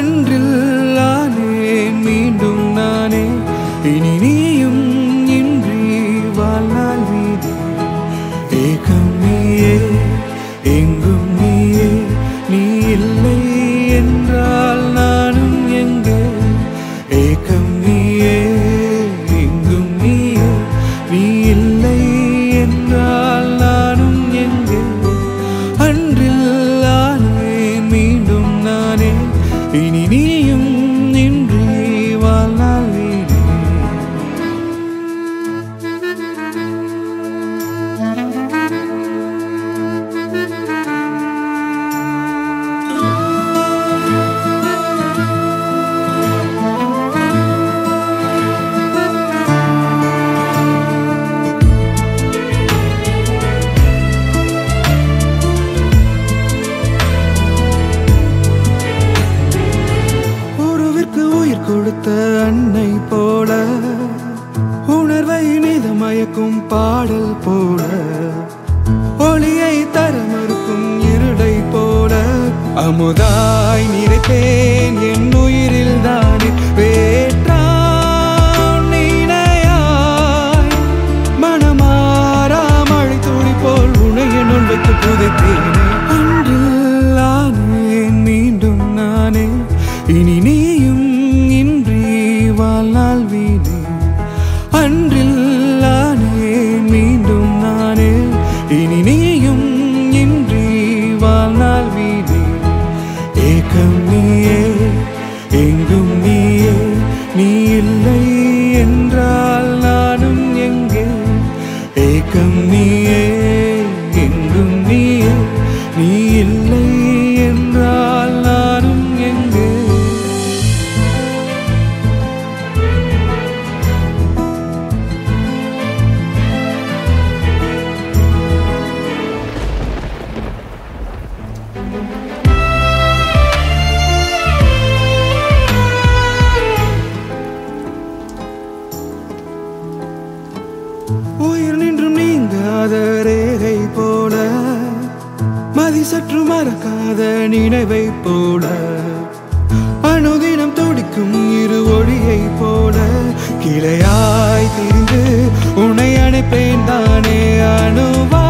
அன்றில் ஆனேன் மீண்டும் நானே இனி நீயும் இன்றி வாழ்நாள் வீணே ஏகம் நீயே எங்கும் நீயே நீ இல்லை என்றால் நானும் எங்கே ஏகம் நீயே எங்கும் நீயே நீ இல்லை என்றால் நானும் எங்கே அன்றில் ஆனேன் மீண்டும் நானே இனி நீயும் இன்றி வாழ்நாள் வீணே உருவிற்கு உயிர் கொடுத்த அன்னை போல உணர்வை நிதமயக்கும் பாடல் போல ஒளியை தர மறுக்கும் இருளை போல அமுதாய் நிறைத்தேன் என் உயிரில் தானே வேற்றான் நினையாய் மனமாறா மழை துளி போல் உனையனுள் வைத்து புதைத்தேனே அன்றில் ஆனேன் மீண்டும் நானே இனி நீயும் இன்றி வாழ்நாள் வீணே அன்றில் ஆனேன் மீண்டும் நானே இனி நீயும் இன்றி வாழ்நாள் வீணே ஏகம் நீயே எங்கும் நீயே நீ இல்லை என்றால் நானும் எங்கே ஏகம் நீயே எங்கும் நீயே நீ இல்லை என்றால் நானும் எங்கே உயிர் நின்றும் நீங்காத ரேகை போல மதி சற்று மறக்காத நினைவை போல அனுதினம் துடிக்கும் இரு ஒளியை போல கிளையாய் திரிந்து உன்னை அணைப்பேன் தானே அணுவா